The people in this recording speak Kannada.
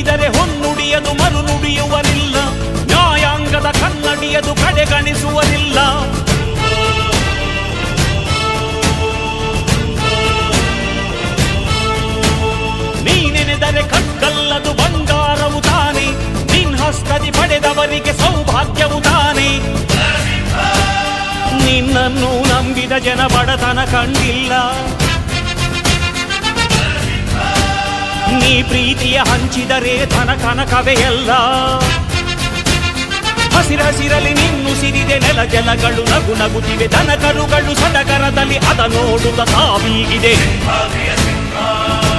ನುಡಿದರೆ ಹೊನ್ನುಡಿಯದು ಮರು ನುಡಿಯುವರಿಲ್ಲ ನ್ಯಾಯಾಂಗದ ಕನ್ನಡಿಯದು ಕಡೆಗಣಿಸುವರಿಲ್ಲ ನೀನೆನೆದರೆ ಕಕ್ಕಲ್ಲದು ಬಂಗಾರವು ತಾನೆ ನಿನ್ ಹಸ್ತದಿ ಪಡೆದವರಿಗೆ ಸೌಭಾಗ್ಯವು ತಾನೆ ನಿನ್ನನ್ನು ನಂಬಿದ ಜನ ಬಡತನ ಕಂಡಿಲ್ಲ ನೀ ಪ್ರೀತಿಯ ಹಂಚಿದರೆ ಧನ ಕನಕವೇ ಎಲ್ಲ ಹಸಿರಸಿರಲಿ ನಿನ್ನು ಸಿರಿದೆ ನೆಲ ಜಲಗಳು ನಗು ನಗುತ್ತಿವೆ ದನ ಕರುಗಳು ಸಡಗರದಲ್ಲಿ ಅದ ನೋಡುತ್ತ ತಾವೀಗಿದೆ ಸಿಂಹಾದ್ರಿಯ ಸಿಂಹ